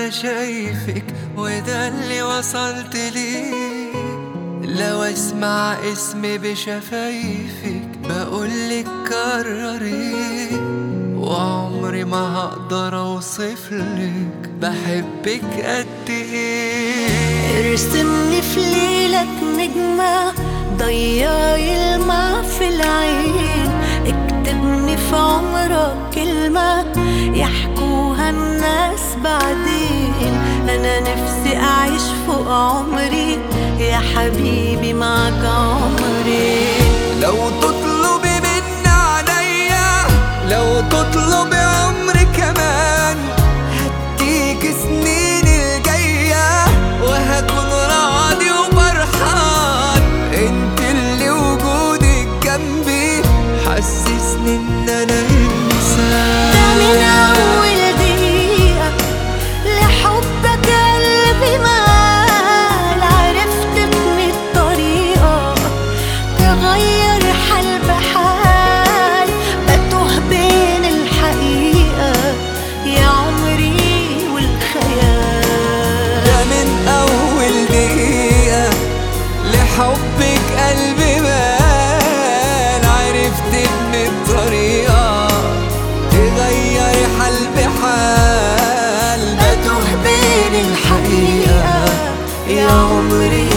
انا شايفك وده اللي وصلت ليه لو اسمع اسمي بشفايفك بقولك كرري وعمري ما هقدر اوصفلك بحبك قد ايه ارسمني في ليلك نجمة ضيع يلمع في العين اكتبني في عمرك كلمة يحكوها الناس بعدين انا نفسي اعيش فوق عمري يا حبيبي معك عمري لو تطلبي مني عليا لو تطلبي عمري كمان هديك سنين الجاية وهكون راضي وفرحان انت اللي وجودك جنبي حسسني ان انا ده من انسان أول دقيقة لحبك قلبي مال عرفت بمية طريقة تغير حال بحال بتوه بين الحقيقة يا عمري والخيال ده من أول دقيقة لحبك قلبي بان عرفت إن الطريقة تغير حال بحال بتوه بين الحقيقة يا عمري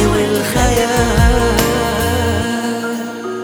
والخيال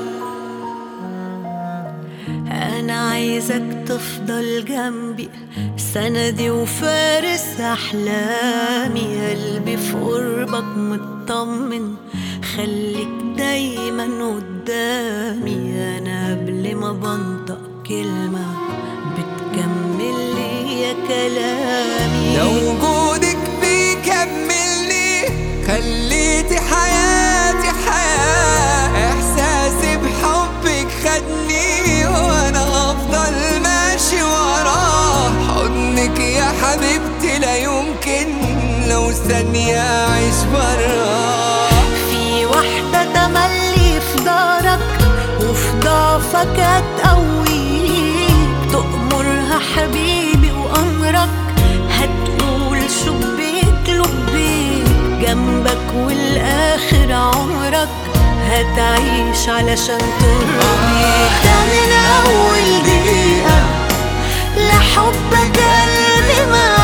أنا عايزك تفضل جنبي سندي وفارس أحلامي قلبي في قربك مطمن خليك دايما قدامي أنا قبل ما بنطق كلمة بتكمل لي يا كلامي لو وجودك بيكملني خليتي حياتي حياة إحساسي بحبك خدني وأنا هفضل ماشي وراه حضنك يا حبيبتي لا يمكن لو ثانية أعيش براه في واحدة تملي في دارك وفي ضعفك هتقويك تأمرها حبيبي وأمرك هتقول شبيك لبيك جنبك والآخر عمرك هتعيش علشان ترضيك ده من أول دقيقة لحبك قلبي ما